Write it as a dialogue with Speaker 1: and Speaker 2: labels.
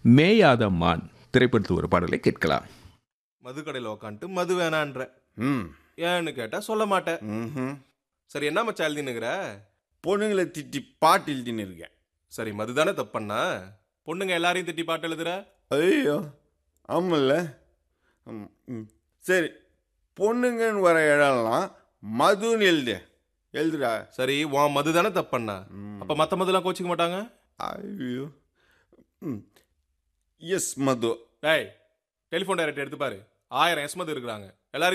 Speaker 1: மேயாத மான் திரைப்படத்து ஒரு பாடலை கேட்கலாம்
Speaker 2: மது கடையில் உக்காந்துட்டு மது வேணான்ற
Speaker 3: ம்
Speaker 2: ஏன்னு கேட்டா சொல்ல மாட்டேன்
Speaker 3: ம்ஹும்.
Speaker 2: சரி என்ன மச்சா எழுதினுங்கிற
Speaker 3: பொண்ணுங்களை திட்டி பாட்டு எழுதின்னு இருக்கேன்
Speaker 2: சரி மது தானே தப்பண்ணா பொண்ணுங்க எல்லாரையும் திட்டி பாட்டு எழுதுற
Speaker 3: ஐயோ ஆமல்ல ம், ம். சரி பொண்ணுங்கன்னு வர இடம்லாம் மதுன்னு எழுது எழுதுடா
Speaker 2: சரி உன் மது தானே தப்பண்ணா அப்ப மத்த மதுலாம் கோச்சிக்க மாட்டாங்க
Speaker 3: ஐயோ ம் எஸ் மது
Speaker 2: டேய் டெலிஃபோன் டைரக்ட் எடுத்து பாரு ஆயிரம் எஸ் மது இருக்கிறாங்க